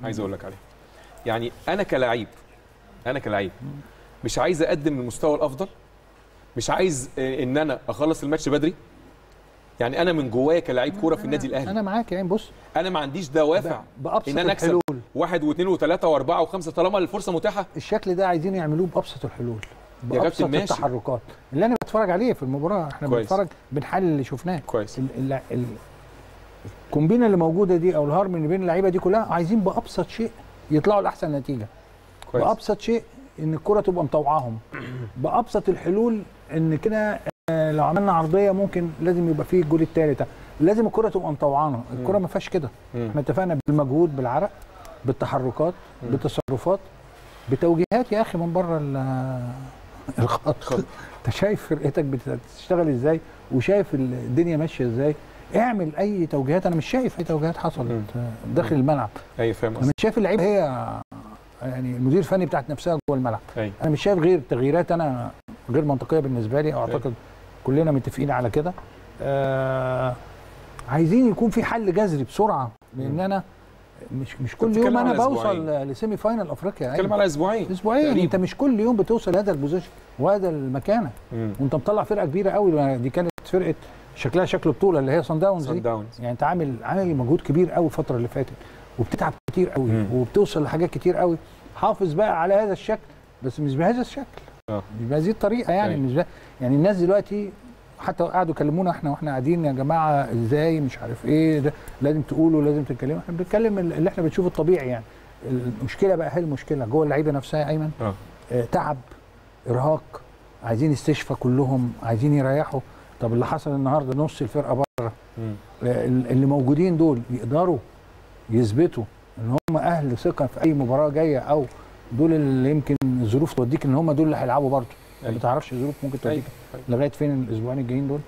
عايز اقول لك عليها يعني انا كلاعب انا كلاعب مش عايز اقدم المستوى الافضل مش عايز آه، ان انا اخلص الماتش بدري يعني انا من جوايا كلاعب كوره في النادي الاهلي انا معاك يعني بص انا ما عنديش دوافع بابسط ان انا اكسب الحلول واحد واثنين وثلاثه واربعه وخمسه طالما الفرصه متاحه الشكل ده عايزين يعملوه بابسط الحلول يا بابسط كابتن ماشي. التحركات اللي انا بتفرج عليه في المباراه احنا كويس. بنتفرج بنحلل اللي شفناه كويس ال- ال- ال- الكومبينه اللي موجوده دي او الهارمون اللي بين اللعيبه دي كلها عايزين بابسط شيء يطلعوا لاحسن نتيجه كويس بابسط شيء ان الكره تبقى مطوعاهم بابسط الحلول ان كده آه، لو عملنا عرضيه ممكن لازم يبقى فيه الجول الثالث لازم الكره تبقى مطوعانه الكره ما فيهاش كده مم. احنا اتفقنا بالمجهود بالعرق بالتحركات مم. بالتصرفات بتوجيهات يا اخي من بره ال- الخط خط. انت شايف فرقتك بتشتغل ازاي وشايف الدنيا ماشيه ازاي اعمل اي توجيهات انا مش شايف اي توجيهات حصلت مم. داخل الملعب ايوه فاهم انا قصدك مش شايف اللعيبه هي يعني المدير الفني بتاعت نفسها جوه الملعب ايوه انا مش شايف غير تغييرات انا غير منطقيه بالنسبه لي اعتقد كلنا متفقين على كده آه عايزين يكون في حل جذري بسرعه لان مم. انا مش مش كل بتتكلم يوم انا على بوصل أسبوعين. لسيمي فاينل افريقيا بتكلم أيوة. على اسبوعين اسبوعين تقريبا. انت مش كل يوم بتوصل لهذا البوزيشن وهذا المكانه مم. وانت مطلع فرقه كبيره قوي دي كانت فرقه شكلها شكل بطوله اللي هي صن داونز سان دي داونز يعني انت عامل عامل مجهود كبير قوي الفتره اللي فاتت وبتتعب كتير قوي مم. وبتوصل لحاجات كتير قوي حافظ بقى على هذا الشكل بس مش بهذا الشكل اه مش بهذه الطريقه يعني أيوة. مش به... يعني الناس دلوقتي حتى قعدوا يكلمونا احنا واحنا قاعدين يا جماعه ازاي مش عارف ايه ده لازم تقولوا لازم تتكلموا احنا بنتكلم اللي احنا بنشوفه الطبيعي يعني المشكله بقى هي المشكله جوه اللعيبه نفسها يا ايمن اه آه، تعب ارهاق عايزين استشفى كلهم عايزين يريحوا طب اللي حصل النهارده نص الفرقه بره مم. آه، اللي موجودين دول يقدروا يثبتوا ان هم اهل ثقه في اي مباراه جايه او دول اللي يمكن الظروف توديك ان هم دول اللي هيلعبوا برضه ما أيوة. تعرفش الظروف ممكن توديك أيوة. أيوة. لغايه فين الاسبوعين الجايين دول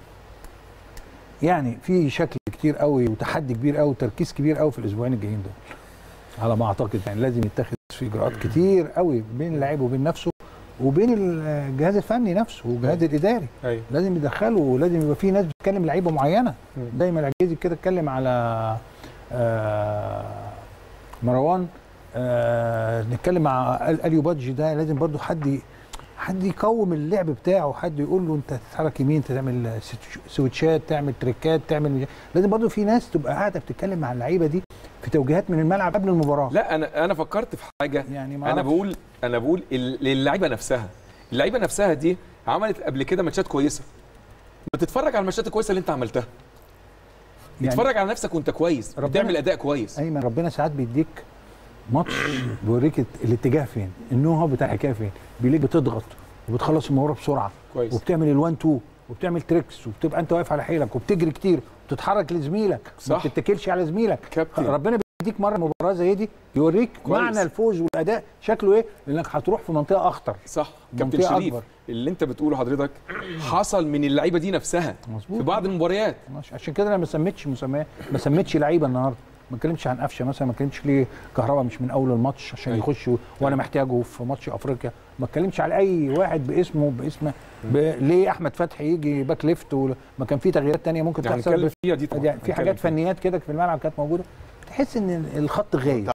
يعني في شكل كتير قوي وتحدي كبير قوي وتركيز كبير قوي في الاسبوعين الجايين دول على ما اعتقد يعني لازم يتخذ في اجراءات كتير قوي بين اللاعب وبين نفسه وبين الجهاز الفني نفسه والجهاز الاداري ايوه لازم يدخلوا ولازم يبقى في ناس بتتكلم لعيبه معينه مم. دايما العجيزي كده اتكلم على آه، مروان آه، نتكلم مع ال- اليو بادجي ده لازم برضو حد ي- حد يقوم اللعب بتاعه حد يقول له انت تتحرك يمين تعمل سويتش- سويتشات تعمل تريكات تعمل لازم برضو في ناس تبقى قاعده بتتكلم مع اللعيبه دي في توجيهات من الملعب قبل المباراه لا انا انا فكرت في حاجه يعني ما انا أعرفش. بقول انا بقول ال- للعيبه نفسها اللعيبه نفسها دي عملت قبل كده ماتشات كويسه ما تتفرج على الماتشات الكويسه اللي انت عملتها يعني اتفرج على نفسك وانت كويس ربنا- بتعمل اداء كويس ايمن ربنا ساعات بيديك ماتش بيوريك الاتجاه فين النوع بتاع الحكايه فين بيليك بتضغط وبتخلص المباراه بسرعه كويس وبتعمل الوان تو وبتعمل تريكس وبتبقى انت واقف على حيلك وبتجري كتير وتتحرك لزميلك ما صح. بتتكلش على زميلك كابتن ربنا بيديك مره مباراه زي دي يوريك كويس. معنى الفوز والاداء شكله ايه لانك هتروح في منطقه اخطر صح كابتن منطقة شريف أكبر. اللي انت بتقوله حضرتك حصل من اللعيبه دي نفسها مظبوط في بعض المباريات ماشي عشان كده انا ما سميتش مسميات ما سميتش لعيبه النهارده ما اتكلمتش عن قفشه مثلا ما اتكلمتش ليه كهربا مش من اول الماتش عشان أيوة. يخش و- وانا محتاجه في ماتش افريقيا ما اتكلمش على اي واحد باسمه باسمه ب... ليه احمد فتحي يجي باك ليفت وما كان في تغييرات تانية ممكن يعني تحصل نتكلم بس فيها دي طبعا يعني في هنتكلم حاجات فيها. فنيات كده في الملعب كانت موجوده تحس ان الخط غايب